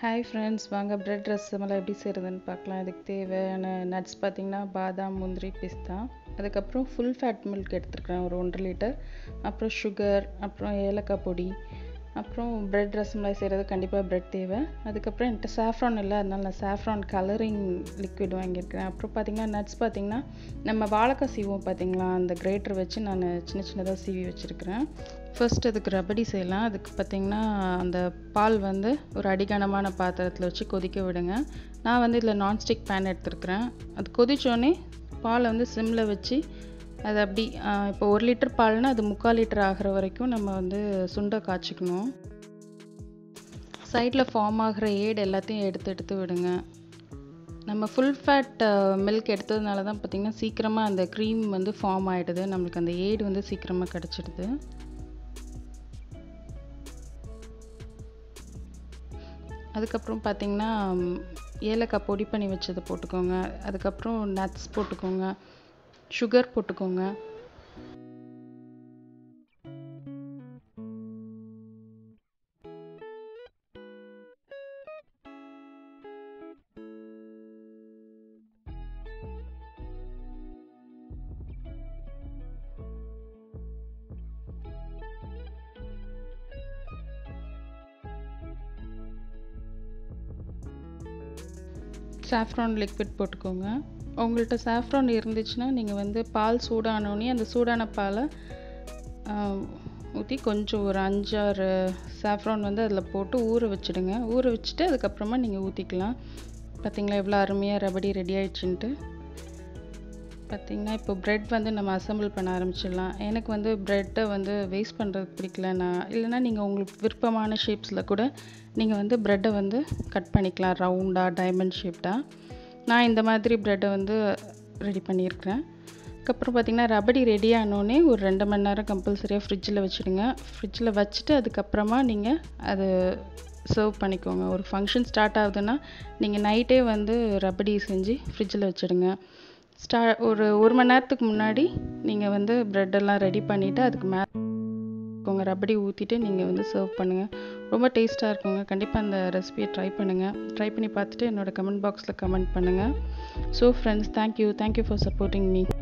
hi friends வாங்க bread ரசமெல்லாம் எப்படி செய்கிறதுன்னு பார்க்கலாம் இதுக்கு தேவையான நட்ஸ் பார்த்திங்கன்னா பாதாம் முந்திரி பிஸ்தா அதுக்கப்புறம் ஃபுல் ஃபேட் மில்க் எடுத்துருக்கிறேன் ஒரு ஒன்றரை லிட்டர் அப்புறம் சுகர் அப்புறம் ஏலக்காய் பொடி அப்புறம் பிரெட் ரசமலாய் செய்கிறது கண்டிப்பாக பிரெட் தேவை அதுக்கப்புறம் என்கிட்ட சாஃப்ரான் இல்லை அதனால நான் சாஃப்ரான் கலரிங் லிக்விட் வாங்கியிருக்கிறேன் அப்புறம் பார்த்திங்கன்னா நட்ஸ் பார்த்திங்கன்னா நம்ம வாழைக்காய் சீவோம் பார்த்திங்களா அந்த கிரேட்டர் வச்சு நான் சின்ன சின்னதாக சீவி வச்சுருக்கிறேன் ஃபர்ஸ்ட் அதுக்கு ரபடி செய்யலாம் அதுக்கு பார்த்திங்கன்னா அந்த பால் வந்து ஒரு அடிகனமான பாத்திரத்தில் வச்சு கொதிக்க விடுங்க நான் வந்து இதில் நான்ஸ்டிக் பேன் எடுத்துருக்கிறேன் அது கொதிச்சோடனே பாலை வந்து சிம்மில் வச்சு அது அப்படி இப்போ ஒரு லிட்டர் பால்னால் அது முக்கால் லிட்டர் ஆகிற வரைக்கும் நம்ம வந்து சுண்டை காய்ச்சிக்கணும் சைடில் ஃபார்ம் ஆகிற ஏடு எல்லாத்தையும் எடுத்து எடுத்து விடுங்க நம்ம ஃபுல் ஃபேட் மில்க் எடுத்ததுனால தான் பார்த்திங்கன்னா சீக்கிரமாக அந்த க்ரீம் வந்து ஃபார்ம் ஆகிடுது நம்மளுக்கு அந்த ஏடு வந்து சீக்கிரமாக கிடச்சிடுது அதுக்கப்புறம் பார்த்திங்கன்னா ஏலக்காய் பொடி பண்ணி வச்சதை போட்டுக்கோங்க அதுக்கப்புறம் நட்ஸ் போட்டுக்கோங்க சுகர் போட்டுக்கோங்க சாஃப்ரான் லிக்விட் போட்டுக்கோங்க உங்கள்கிட்ட சாஃப்ரான் இருந்துச்சுன்னா நீங்கள் வந்து பால் சூடானோடனே அந்த சூடான பாலை ஊற்றி கொஞ்சம் ஒரு அஞ்சாறு சாஃப்ரான் வந்து அதில் போட்டு ஊற வச்சுடுங்க ஊற வச்சுட்டு அதுக்கப்புறமா நீங்கள் ஊற்றிக்கலாம் பார்த்திங்களா எவ்வளோ அருமையாக ரபடி ரெடி ஆயிடுச்சுன்ட்டு பார்த்திங்கன்னா இப்போ ப்ரெட் வந்து நம்ம அசம்பிள் பண்ண ஆரம்பிச்சிடலாம் எனக்கு வந்து ப்ரெட்டை வந்து வேஸ்ட் பண்ணுறது பிடிக்கல நான் இல்லைனா நீங்கள் உங்களுக்கு விருப்பமான ஷேப்ஸில் கூட நீங்கள் வந்து ப்ரெட்டை வந்து கட் பண்ணிக்கலாம் ரவுண்டாக டைமண்ட் ஷேப்டாக நான் இந்த மாதிரி ப்ரெட்டை வந்து ரெடி பண்ணியிருக்கிறேன் அதுக்கப்புறம் பார்த்திங்கன்னா ரபடி ரெடி ஆனோடனே ஒரு ரெண்டு மணி நேரம் கம்பல்சரியாக ஃப்ரிட்ஜில் வச்சுடுங்க ஃப்ரிட்ஜில் வச்சுட்டு அதுக்கப்புறமா நீங்கள் அது சர்வ் பண்ணிக்கோங்க ஒரு ஃபங்க்ஷன் ஸ்டார்ட் ஆகுதுன்னா நீங்கள் நைட்டே வந்து ரபடி செஞ்சு ஃப்ரிட்ஜில் வச்சுடுங்க ஸ்டா ஒரு ஒரு மணி நேரத்துக்கு முன்னாடி நீங்கள் வந்து ப்ரெட்டெல்லாம் ரெடி பண்ணிவிட்டு அதுக்கு மேலே உங்கள் ரபடி ஊற்றிட்டு நீங்கள் வந்து சர்வ் பண்ணுங்கள் ரொம்ப டேஸ்ட்டாக இருக்குங்க கண்டிப்பாக அந்த ரெசிபியை ட்ரை பண்ணுங்கள் ட்ரை பண்ணி பார்த்துட்டு என்னோடய கமெண்ட் பாக்ஸில் கமெண்ட் பண்ணுங்கள் so friends thank you thank you for supporting me